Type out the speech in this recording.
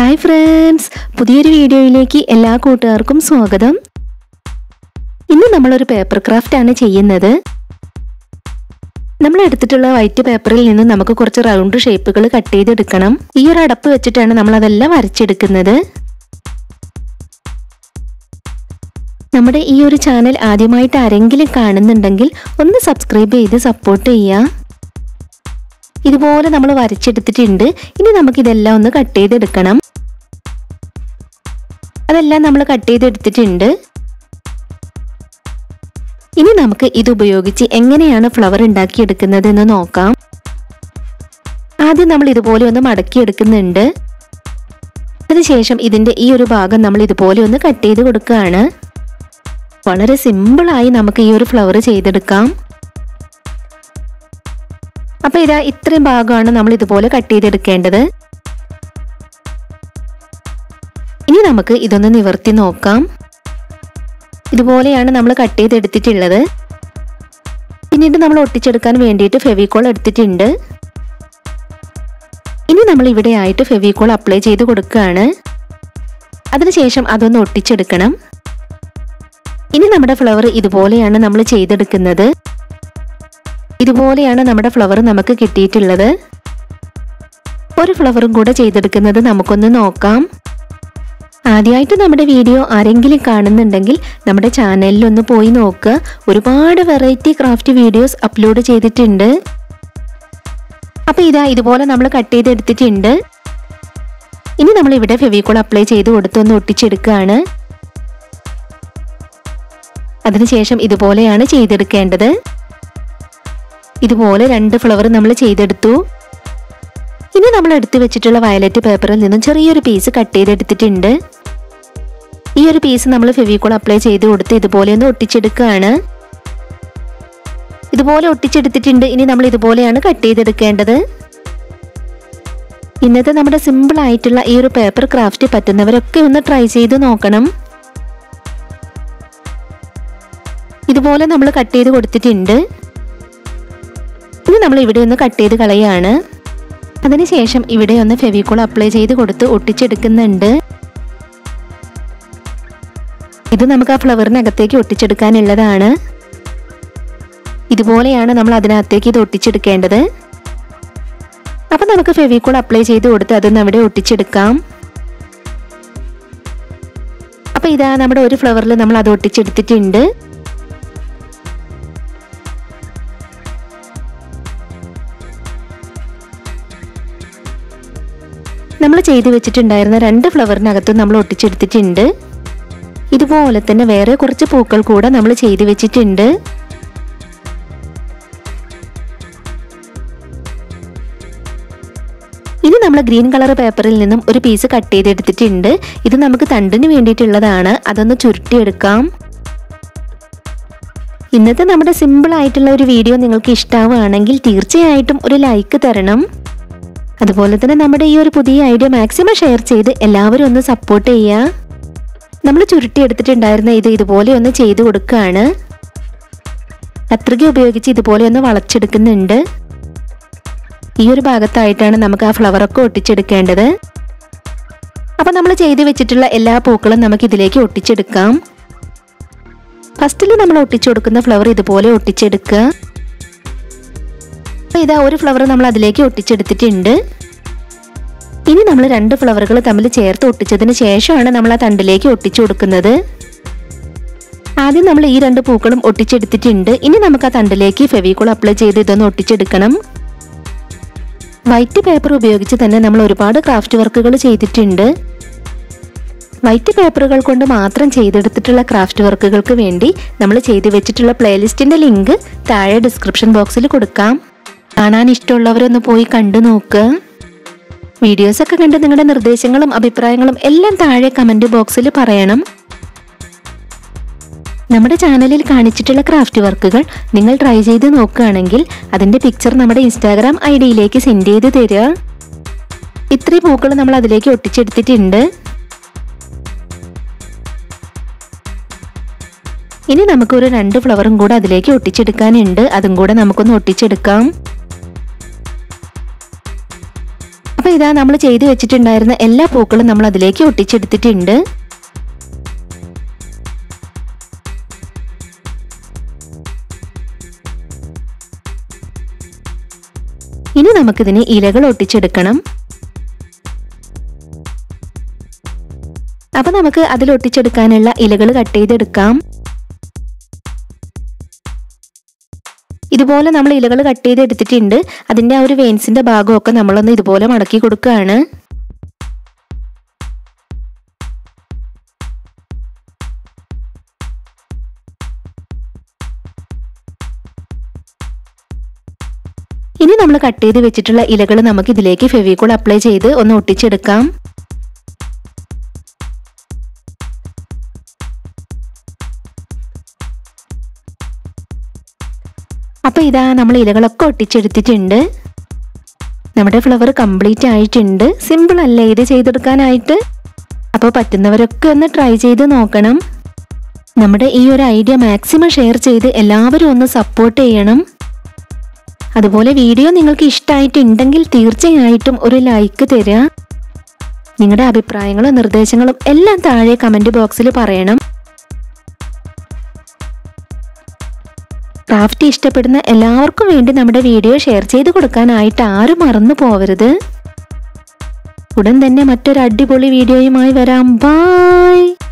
hi friends പുതിയൊരു വീഡിയോയിലേക്ക് എല്ലാ കൂട്ടുകാർക്കും സ്വാഗതം ഇന്ന് നമ്മളൊരു പേപ്പർ ക്രാഫ്റ്റ് ആണ് ചെയ്യുന്നത് നമ്മൾ എടുത്തിട്ടുള്ള വൈറ്റ് പേപ്പറിൽ നിന്ന് നമുക്ക് കുറച്ച് റൗണ്ട് ഷേപ്പുകൾ കട്ട് ചെയ്തെടുക്കണം ഈ ഒരു അടപ്പ് വെച്ചിട്ടാണ് നമ്മൾ അതെല്ലാം വരച്ചെടുക്കുന്നത് നമ്മുടെ ഈ ഒരു ചാനൽ ആദ്യമായിട്ട് ആരെങ്കിലും കാണുന്നുണ്ടെങ്കിൽ ഒന്ന് സബ്സ്ക്രൈബ് ചെയ്ത് സപ്പോർട്ട് ചെയ്യുക ഇതുപോലെ നമ്മൾ വരച്ചെടുത്തിട്ടുണ്ട് ഇനി നമുക്ക് ഇതെല്ലാം ഒന്ന് കട്ട് ചെയ്തെടുക്കണം അതെല്ലാം നമ്മൾ കട്ട് ചെയ്തെടുത്തിട്ടുണ്ട് ഇനി നമുക്ക് ഇത് ഉപയോഗിച്ച് എങ്ങനെയാണ് ഫ്ലവർ ഉണ്ടാക്കിയെടുക്കുന്നത് എന്ന് നോക്കാം ആദ്യം നമ്മൾ ഇതുപോലെ ഒന്ന് മടക്കിയെടുക്കുന്നുണ്ട് അതിനുശേഷം ഇതിന്റെ ഈ ഒരു ഭാഗം നമ്മൾ ഇതുപോലെ ഒന്ന് കട്ട് ചെയ്ത് കൊടുക്കുകയാണ് വളരെ സിമ്പിളായി നമുക്ക് ഈ ഒരു ഫ്ലവർ ചെയ്തെടുക്കാം അപ്പൊ ഇതാ ഇത്രയും ഭാഗമാണ് നമ്മൾ ഇതുപോലെ കട്ട് ചെയ്തെടുക്കേണ്ടത് ഇനി നമുക്ക് ഇതൊന്ന് നിവർത്തി നോക്കാം ഇതുപോലെയാണ് നമ്മൾ കട്ട് ചെയ്തെടുത്തിട്ടുള്ളത് പിന്നീട് നമ്മൾ ഒട്ടിച്ചെടുക്കാൻ വേണ്ടിയിട്ട് ഫെവിക്കോൾ എടുത്തിട്ടുണ്ട് ഇനി നമ്മൾ ഇവിടെ ആയിട്ട് ഫെവിക്കോൾ അപ്ലൈ ചെയ്ത് കൊടുക്കുകയാണ് അതിനുശേഷം അതൊന്ന് ഒട്ടിച്ചെടുക്കണം ഇനി നമ്മുടെ ഫ്ലവർ ഇതുപോലെയാണ് നമ്മൾ ചെയ്തെടുക്കുന്നത് ഇതുപോലെയാണ് നമ്മുടെ ഫ്ലവർ നമുക്ക് കിട്ടിയിട്ടുള്ളത് ഒരു ഫ്ലവറും കൂടെ ചെയ്തെടുക്കുന്നത് നമുക്കൊന്ന് നോക്കാം ആദ്യമായിട്ട് നമ്മുടെ വീഡിയോ ആരെങ്കിലും കാണുന്നുണ്ടെങ്കിൽ നമ്മുടെ ചാനലിൽ ഒന്ന് പോയി നോക്കുക ഒരുപാട് വെറൈറ്റി ക്രാഫ്റ്റ് വീഡിയോസ് അപ്ലോഡ് ചെയ്തിട്ടുണ്ട് അപ്പൊ ഇതാ ഇതുപോലെ നമ്മൾ കട്ട് ചെയ്തെടുത്തിട്ടുണ്ട് ഇനി നമ്മൾ ഇവിടെ ഫെവിക്കോൾ അപ്ലൈ ചെയ്ത് കൊടുത്തൊന്ന് ഒട്ടിച്ചെടുക്കുകയാണ് അതിനുശേഷം ഇതുപോലെയാണ് ചെയ്തെടുക്കേണ്ടത് ഇതുപോലെ രണ്ട് ഫ്ലവർ നമ്മൾ ചെയ്തെടുത്തു ഇനി നമ്മൾ എടുത്തു വെച്ചിട്ടുള്ള വയലറ്റ് പേപ്പറിൽ നിന്നും ചെറിയൊരു പീസ് കട്ട് ചെയ്തെടുത്തിട്ടുണ്ട് ഈ ഒരു പീസ് നമ്മൾ ഫെവിക്കോൾ അപ്ലൈ ചെയ്ത് കൊടുത്ത് ഇതുപോലെ ഒന്ന് ഒട്ടിച്ചെടുക്കുകയാണ് ഇതുപോലെ ഒട്ടിച്ചെടുത്തിട്ടുണ്ട് ഇനി നമ്മൾ ഇതുപോലെയാണ് കട്ട് ചെയ്തെടുക്കേണ്ടത് ഇന്നത്തെ നമ്മുടെ സിമ്പിൾ ആയിട്ടുള്ള ഈ ഒരു പേപ്പർ ക്രാഫ്റ്റ് പറ്റുന്നവരൊക്കെ ഒന്ന് ട്രൈ ചെയ്ത് നോക്കണം ഇതുപോലെ നമ്മൾ കട്ട് ചെയ്ത് കൊടുത്തിട്ടുണ്ട് ഇനി നമ്മൾ ഇവിടെ ഒന്ന് കട്ട് ചെയ്ത് കളയാണ് അതിനുശേഷം ഇവിടെ ഒന്ന് ഫെവിക്കോൾ അപ്ലൈ ചെയ്ത് കൊടുത്ത് ഒട്ടിച്ചെടുക്കുന്നുണ്ട് ഇത് നമുക്ക് ആ ഫ്ലവറിനകത്തേക്ക് ഒട്ടിച്ചെടുക്കാനുള്ളതാണ് ഇതുപോലെയാണ് നമ്മൾ അതിനകത്തേക്ക് ഇത് ഒട്ടിച്ചെടുക്കേണ്ടത് അപ്പൊ നമുക്ക് ഫെവിക്കോൾ അപ്ലൈ ചെയ്ത് കൊടുത്ത് അതൊന്ന് അവിടെ ഒട്ടിച്ചെടുക്കാം അപ്പൊ ഇതാ നമ്മുടെ ഒരു ഫ്ലവറിൽ നമ്മൾ അത് ഒട്ടിച്ചെടുത്തിട്ടുണ്ട് നമ്മൾ ചെയ്തു വെച്ചിട്ടുണ്ടായിരുന്ന രണ്ട് ഫ്ലവറിനകത്തും നമ്മൾ ഒട്ടിച്ചെടുത്തിട്ടുണ്ട് ഇതുപോലെ തന്നെ വേറെ കുറച്ച് പൂക്കൾ കൂടെ നമ്മൾ ചെയ്തു വെച്ചിട്ടുണ്ട് ഇനി നമ്മൾ ഗ്രീൻ കളർ പേപ്പറിൽ നിന്നും ഒരു പീസ് കട്ട് ചെയ്തെടുത്തിട്ടുണ്ട് ഇത് നമുക്ക് തണ്ടിന് വേണ്ടിയിട്ടുള്ളതാണ് അതൊന്ന് ചുരുട്ടിയെടുക്കാം ഇന്നത്തെ നമ്മുടെ സിമ്പിൾ ആയിട്ടുള്ള ഒരു വീഡിയോ നിങ്ങൾക്ക് ഇഷ്ടാവുകയാണെങ്കിൽ തീർച്ചയായിട്ടും ഒരു ലൈക്ക് തരണം അതുപോലെ തന്നെ നമ്മുടെ ഈ ഒരു പുതിയ ഐഡിയ മാക്സിമം ഷെയർ ചെയ്ത് എല്ലാവരും ഒന്ന് സപ്പോർട്ട് ചെയ്യുക നമ്മൾ ചുരുട്ടി എടുത്തിട്ടുണ്ടായിരുന്ന ഇത് ഇതുപോലെ ഒന്ന് ചെയ്തു കൊടുക്കുകയാണ് കത്രിക ഉപയോഗിച്ച് ഇതുപോലെ ഒന്ന് വളച്ചെടുക്കുന്നുണ്ട് ഈ ഒരു ഭാഗത്തായിട്ടാണ് നമുക്ക് ആ ഫ്ലവറൊക്കെ ഒട്ടിച്ചെടുക്കേണ്ടത് അപ്പൊ നമ്മൾ ചെയ്തു വെച്ചിട്ടുള്ള എല്ലാ പൂക്കളും നമുക്ക് ഇതിലേക്ക് ഒട്ടിച്ചെടുക്കാം ഫസ്റ്റിൽ നമ്മൾ ഒട്ടിച്ചു കൊടുക്കുന്ന ഫ്ലവർ ഇതുപോലെ ഒട്ടിച്ചെടുക്കുക അപ്പൊ ഇതാ ഒരു ഫ്ലവർ നമ്മൾ അതിലേക്ക് ഒട്ടിച്ചെടുത്തിട്ടുണ്ട് ഇനി നമ്മൾ രണ്ട് ഫ്ലവറുകൾ തമ്മിൽ ചേർത്ത് ഒട്ടിച്ചതിന് ശേഷമാണ് നമ്മൾ ആ തണ്ടിലേക്ക് ഒട്ടിച്ചു കൊടുക്കുന്നത് ആദ്യം നമ്മൾ ഈ രണ്ട് പൂക്കളും ഒട്ടിച്ചെടുത്തിട്ടുണ്ട് ഇനി നമുക്ക് ആ തണ്ടിലേക്ക് ഫെവിക്കോൾ അപ്ലൈ ചെയ്ത് ഇതൊന്ന് ഒട്ടിച്ചെടുക്കണം വൈറ്റ് പേപ്പർ ഉപയോഗിച്ച് തന്നെ നമ്മൾ ഒരുപാട് ക്രാഫ്റ്റ് വർക്കുകൾ ചെയ്തിട്ടുണ്ട് വൈറ്റ് പേപ്പറുകൾ കൊണ്ട് മാത്രം ചെയ്തെടുത്തിട്ടുള്ള ക്രാഫ്റ്റ് വർക്കുകൾക്ക് വേണ്ടി നമ്മൾ ചെയ്തു വെച്ചിട്ടുള്ള പ്ലേലിസ്റ്റിന്റെ ലിങ്ക് താഴെ ഡിസ്ക്രിപ്ഷൻ ബോക്സിൽ കൊടുക്കാം കാണാൻ ഇഷ്ടമുള്ളവരൊന്ന് പോയി കണ്ടു നോക്കുക വീഡിയോസ് ഒക്കെ കണ്ട് നിങ്ങളുടെ നിർദ്ദേശങ്ങളും അഭിപ്രായങ്ങളും എല്ലാം താഴെ കമന്റ് ബോക്സിൽ പറയണം നമ്മുടെ ചാനലിൽ കാണിച്ചിട്ടുള്ള ക്രാഫ്റ്റ് വർക്കുകൾ നിങ്ങൾ ട്രൈ ചെയ്ത് നോക്കുകയാണെങ്കിൽ അതിന്റെ പിക്ചർ നമ്മുടെ ഇൻസ്റ്റാഗ്രാം ഐ ഡിയിലേക്ക് സെൻഡ് ചെയ്ത് തരിക ഇത്രയും പൂക്കൾ നമ്മൾ അതിലേക്ക് ഒട്ടിച്ചെടുത്തിട്ടുണ്ട് ഇനി നമുക്കൊരു രണ്ട് ഫ്ലവറും കൂടെ അതിലേക്ക് ഒട്ടിച്ചെടുക്കാനുണ്ട് അതും കൂടെ നമുക്കൊന്ന് ഒട്ടിച്ചെടുക്കാം അപ്പൊ ഇതാ നമ്മൾ ചെയ്തു വെച്ചിട്ടുണ്ടായിരുന്ന എല്ലാ പൂക്കളും നമ്മൾ അതിലേക്ക് ഒട്ടിച്ചെടുത്തിട്ടുണ്ട് ഇനി നമുക്കിതിന് ഇലകൾ ഒട്ടിച്ചെടുക്കണം അപ്പൊ നമുക്ക് അതിൽ ഒട്ടിച്ചെടുക്കാനുള്ള ഇലകൾ കട്ട് ചെയ്തെടുക്കാം ഇതുപോലെ നമ്മൾ ഇലകൾ കട്ട് ചെയ്തെടുത്തിട്ടുണ്ട് അതിന്റെ ആ ഒരു വെയിൻസിന്റെ ഭാഗമൊക്കെ നമ്മളൊന്ന് ഇതുപോലെ മടക്കി കൊടുക്കുകയാണ് ഇനി നമ്മൾ കട്ട് ചെയ്ത് വെച്ചിട്ടുള്ള ഇലകൾ നമുക്ക് ഇതിലേക്ക് ഫെവിക്കോൾ അപ്ലൈ ചെയ്ത് ഒന്ന് ഒട്ടിച്ചെടുക്കാം അപ്പൊ ഇതാ നമ്മൾ ഇലകളൊക്കെ ഒട്ടിച്ചെടുത്തിട്ടുണ്ട് നമ്മുടെ ഫ്ലവർ കംപ്ലീറ്റ് ആയിട്ടുണ്ട് സിമ്പിൾ അല്ലേ ഇത് ചെയ്തെടുക്കാനായിട്ട് അപ്പോൾ പറ്റുന്നവരൊക്കെ ഒന്ന് ട്രൈ ചെയ്ത് നോക്കണം നമ്മുടെ ഈ ഒരു ഐഡിയ മാക്സിമം ഷെയർ ചെയ്ത് എല്ലാവരും ഒന്ന് സപ്പോർട്ട് ചെയ്യണം അതുപോലെ വീഡിയോ നിങ്ങൾക്ക് ഇഷ്ടമായിട്ടുണ്ടെങ്കിൽ തീർച്ചയായിട്ടും ഒരു ലൈക്ക് തരിക നിങ്ങളുടെ അഭിപ്രായങ്ങളും നിർദ്ദേശങ്ങളും എല്ലാം താഴെ കമന്റ് ബോക്സിൽ പറയണം ക്രാഫ്റ്റ് ഇഷ്ടപ്പെടുന്ന എല്ലാവർക്കും വേണ്ടി നമ്മുടെ വീഡിയോ ഷെയർ ചെയ്ത് കൊടുക്കാനായിട്ട് ആരും മറന്നു പോവരുത് ഉടൻ തന്നെ മറ്റൊരു അടിപൊളി വീഡിയോയുമായി വരാം ബായ്